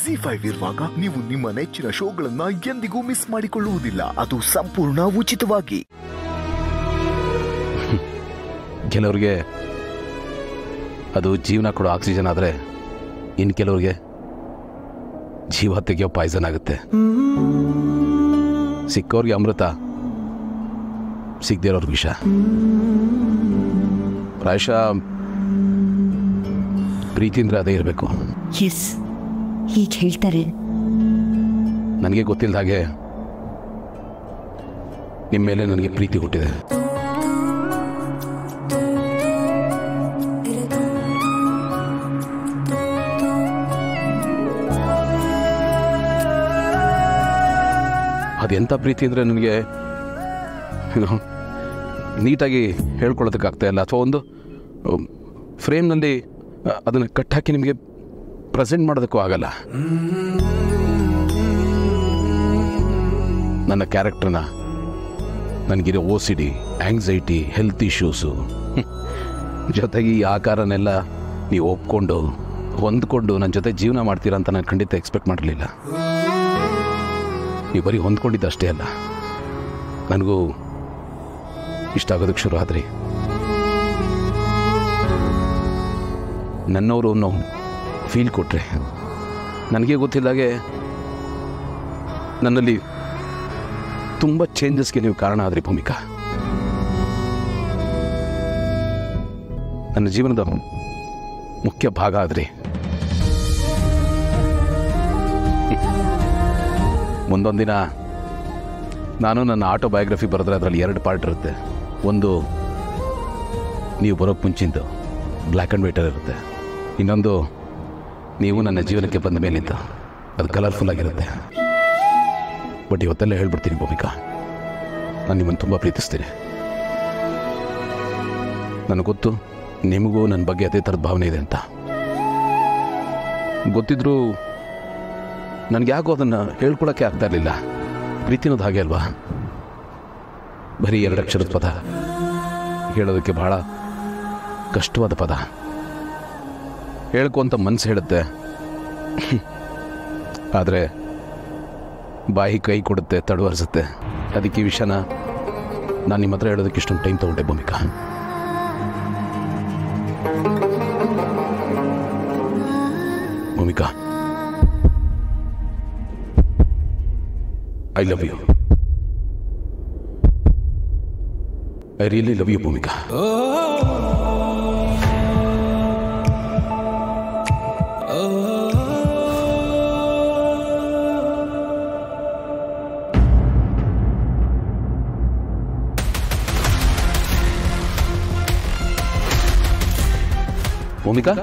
G five ಇರುವಾಗ ನೀವು ನಿಮ್ಮ ನೆಚ್ಚಿನ ಶೋಗಳನ್ನ ಎಂದಿಗೂ ಮಿಸ್ ಮಾಡಿಕೊಳ್ಳುವುದಿಲ್ಲ ಅದು ಸಂಪೂರ್ಣ ಉಚಿತವಾಗಿ ಕೆಲವ್ರಿಗೆ ಅದು ಜೀವನ ಕೊಡೋ ಆಕ್ಸಿಜನ್ ಆದರೆ ಇನ್ನು ಕೆಲವ್ರಿಗೆ ಜೀವ ತೆಗೆಯೋ ಪಾಯ್ಸನ್ ಆಗುತ್ತೆ ಸಿಕ್ಕವ್ರಿಗೆ ಅಮೃತ ಸಿಗದೇ ಇರೋರ್ಗೆ ವಿಷ ಪ್ರಾಯಶಃ ಪ್ರೀತಿ ಅಂದರೆ ಅದೇ ಇರಬೇಕು ಎಸ್ ಹೀಗೆ ಹೇಳ್ತಾರೆ ನನಗೆ ಗೊತ್ತಿಲ್ಲದ ಹಾಗೆ ನಿಮ್ಮ ಮೇಲೆ ನನಗೆ ಪ್ರೀತಿ ಹುಟ್ಟಿದೆ ಅದೆಂಥ ಪ್ರೀತಿ ಅಂದರೆ ನನಗೆ ಏನು, ನೀಟಾಗಿ ಹೇಳ್ಕೊಳ್ಳೋದಕ್ಕಾಗ್ತಾ ಇಲ್ಲ ಅಥವಾ ಒಂದು ಫ್ರೇಮ್ನಲ್ಲಿ ಅದನ್ನು ಕಟ್ಟಾಕಿ ನಿಮಗೆ ಪ್ರೆಸೆಂಟ್ ಮಾಡೋದಕ್ಕೂ ಆಗಲ್ಲ ನನ್ನ ಕ್ಯಾರೆಕ್ಟರ್ನ ನನಗಿರೋ O C D anxiety health issues ಜೊತೆಗೆ ಈ ಆಕಾರನೆಲ್ಲ ನೀವು ಒಪ್ಕೊಂಡು ಹೊಂದ್ಕೊಂಡು ನನ್ನ ಜೊತೆ ಜೀವನ ಮಾಡ್ತೀರಾ ಅಂತ ನಾನು ಖಂಡಿತ ಎಕ್ಸ್ಪೆಕ್ಟ್ ಮಾಡಲಿಲ್ಲ ನೀವು ಬರೀ ಹೊಂದ್ಕೊಂಡಿದ್ದು ಅಷ್ಟೇ ಅಲ್ಲ ನನಗೂ ಇಷ್ಟ ಆಗೋದಕ್ಕೆ ಶುರು ಆದ್ರಿ ನನ್ನವರು ಅನ್ನೋ ಫೀಲ್ ಕೊಟ್ರೆ ನನಗೆ ಗೊತ್ತಿದ್ದಾಗೆ ನನ್ನಲ್ಲಿ ತುಂಬ ಚೇಂಜಸ್ಗೆ ನೀವು ಕಾರಣ ಆದ್ರಿ ಭೂಮಿಕಾ ನನ್ನ ಜೀವನದ ಮುಖ್ಯ ಭಾಗ ಆದ್ರಿ ಮುಂದೊಂದು ದಿನ ನಾನು ನನ್ನ ಆಟೋಬಯೋಗ್ರಫಿ ಬರೆದ್ರೆ ಅದರಲ್ಲಿ ಎರಡು ಪಾರ್ಟ್ ಇರುತ್ತೆ ಒಂದು ನೀವು ಬರೋಕ್ಕೆ ಮುಂಚಿಂದು ಬ್ಲ್ಯಾಕ್ ಆ್ಯಂಡ್ ವೈಟರ್ ಇರುತ್ತೆ ಇನ್ನೊಂದು ನೀವು ನನ್ನ ಜೀವನಕ್ಕೆ ಬಂದ ಮೇಲಿಂದ ಅದು ಕಲರ್ಫುಲ್ ಆಗಿರುತ್ತೆ ಬಟ್ ಇವತ್ತೆಲ್ಲ ಹೇಳ್ಬಿಡ್ತೀನಿ ಭೂಮಿಕಾ ನಾನು ನಿಮ್ಮನ್ನು ತುಂಬ ಪ್ರೀತಿಸ್ತೀನಿ ನನಗೆ ಗೊತ್ತು ನಿಮಗೂ ನನ್ನ ಬಗ್ಗೆ ಅದೇ ಥರದ ಭಾವನೆ ಇದೆ ಅಂತ ಗೊತ್ತಿದ್ರೂ ನನಗೆ ಯಾಕೋ ಅದನ್ನು ಹೇಳ್ಕೊಳಕ್ಕೆ ಆಗ್ತಾ ಇರಲಿಲ್ಲ ಪ್ರೀತಿ ಅನ್ನೋದು ಹಾಗೆ ಅಲ್ವಾ ಬರೀ ಎರಡು ಅಕ್ಷರದ ಪದ ಹೇಳೋದಕ್ಕೆ ಬಹಳ ಕಷ್ಟವಾದ ಪದ ಹೇಳ್ಕೊಂತ ಮನಸ್ಸು ಹೇಳುತ್ತೆ ಆದರೆ ಬಾಯಿ ಕೈ ಕೊಡುತ್ತೆ ತಡವರಿಸುತ್ತೆ ಅದಕ್ಕೆ ಈ ವಿಷಯನ ನಾನು ನಿಮ್ಮ ಹತ್ರ ಹೇಳೋದಕ್ಕೆ ಇಷ್ಟೊಂದು ಟೈಮ್ ತಗೊಂಡೆ Bhoomika Bhoomika I love you I really love you Bhoomika Bhoomika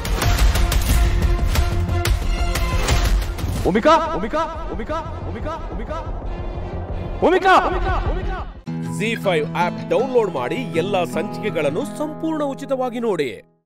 Bhoomika Bhoomika Bhoomika Bhoomika Bhoomika Bhoomika Zee five app download ಮಾಡಿ ಎಲ್ಲಾ ಸಂಚಿಕೆಗಳನ್ನು ಸಂಪೂರ್ಣ ಉಚಿತವಾಗಿ ನೋಡಿ